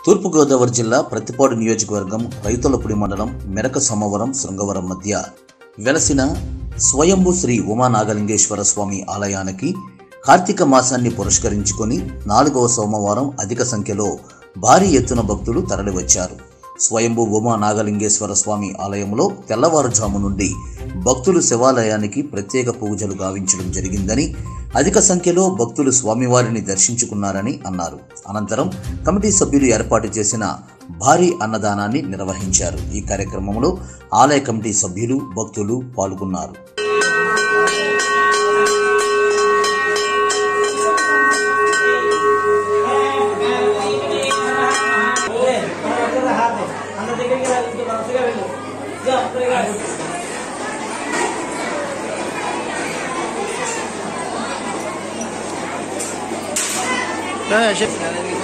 తూర్పుగోదావరి జిల్లా ప్రతిపాడు నియోజకవర్గం రైతులపుడి మండలం మెరక సమవరం శృంగవరం మధ్య వెలసిన స్వయంభు శ్రీ ఉమానాగలింగేశ్వర స్వామి ఆలయానికి కార్తీక మాసాన్ని పురస్కరించుకొని నాలుగవ సోమవారం అధిక సంఖ్యలో భారీ ఎత్తున భక్తులు తరలివచ్చారు స్వయంభు ఉమా నాగలింగేశ్వర స్వామి ఆలయంలో తెల్లవారుజాము నుండి భక్తులు శివాలయానికి ప్రత్యేక పూజలు గావించడం జరిగిందని అధిక సంఖ్యలో భక్తులు స్వామివారిని దర్శించుకున్నారని అన్నారు అనంతరం కమిటీ సభ్యులు ఏర్పాటు చేసిన భారీ అన్నదానాన్ని నిర్వహించారు ఈ కార్యక్రమంలో ఆలయ కమిటీ సభ్యులు భక్తులు పాల్గొన్నారు అన్న దగ్గరికి రా ఇంకో మనసుగా వెళ్ళు ఇదిగో అప్పుడే కాదు చెప్పు